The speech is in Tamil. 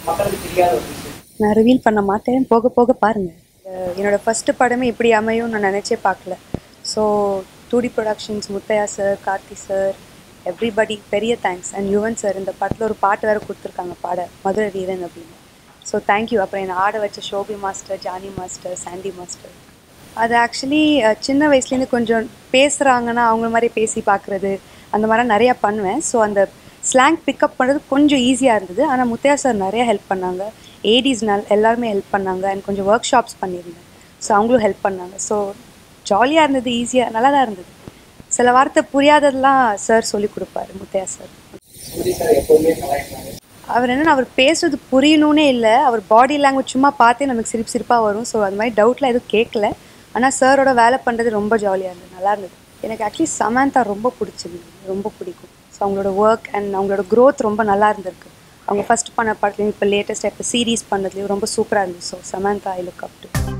மக்களுக்கு தெரியாத ஒரு விஷயம் நான் ரிவீல் பண்ண மாட்டேன் போக போக பாருங்கள் என்னோட ஃபஸ்ட்டு படமே இப்படி அமையும் நான் நினச்சே பார்க்கல so two D productions Muthaiya sir Karthi sir everybody பெரிய தேங்க்ஸ் அண்ட் யுவன் சார் இந்த படத்தில் ஒரு பாட்டு வேறு கொடுத்துருக்காங்க பாட மதுரை வீரன் அப்படின்னு ஸோ தேங்க்யூ அப்புறம் என்னை ஆட வச்ச Shobi master Johnny master Sandy master அது ஆக்சுவலி சின்ன வயசுலேருந்து கொஞ்சம் பேசுகிறாங்கன்னா அவங்க மாதிரி பேசி பார்க்குறது அந்த மாதிரிலாம் நிறையா பண்ணுவேன் ஸோ அந்த ஸ்லாங் பிக்கப் பண்ணுறது கொஞ்சம் ஈஸியாக இருந்தது ஆனால் முத்தையா சார் நிறைய ஹெல்ப் பண்ணாங்க ஏடிஸ் நல் எல்லாருமே ஹெல்ப் பண்ணாங்க அண்ட் கொஞ்சம் ஒர்க் ஷாப்ஸ் பண்ணியிருந்தேன் ஸோ அவங்களும் ஹெல்ப் பண்ணாங்க ஸோ ஜாலியாக இருந்தது ஈஸியாக நல்லா தான் இருந்தது சில வார்த்தை புரியாததெல்லாம் சார் சொல்லி கொடுப்பாரு முத்தையா சார் சூரி சார் எப்பவுமே கலாய்ப்பாங்க அவர் என்னன்னா அவர் பேசுறது புரியணும்னே இல்லை அவர் பாடி லாங்குவேஜ் சும்மா பார்த்தே நமக்கு சிரிப்பு சிரிப்பாக வரும் ஸோ அது மாதிரி டவுட்லாம் எதுவும் கேட்கல ஆனால் சாரோட வேலை பண்ணுறது ரொம்ப ஜாலியாக இருந்தது நல்லா இருந்தது எனக்கு ஆக்சுவலி சமந்தா ரொம்ப பிடிச்சிருந்தது ரொம்ப பிடிக்கும் ஸோ அவங்களோட ஒர்க் அண்ட் அவங்களோட growth ரொம்ப நல்லா இருந்திருக்கு அவங்க ஃபர்ஸ்ட் பண்ண படத்துலையும் இப்போ லேட்டஸ்ட்டாக இப்போ சீரீஸ் பண்ணதுலேயும் ரொம்ப சூப்பராக இருந்துச்சு so Samantha I look up to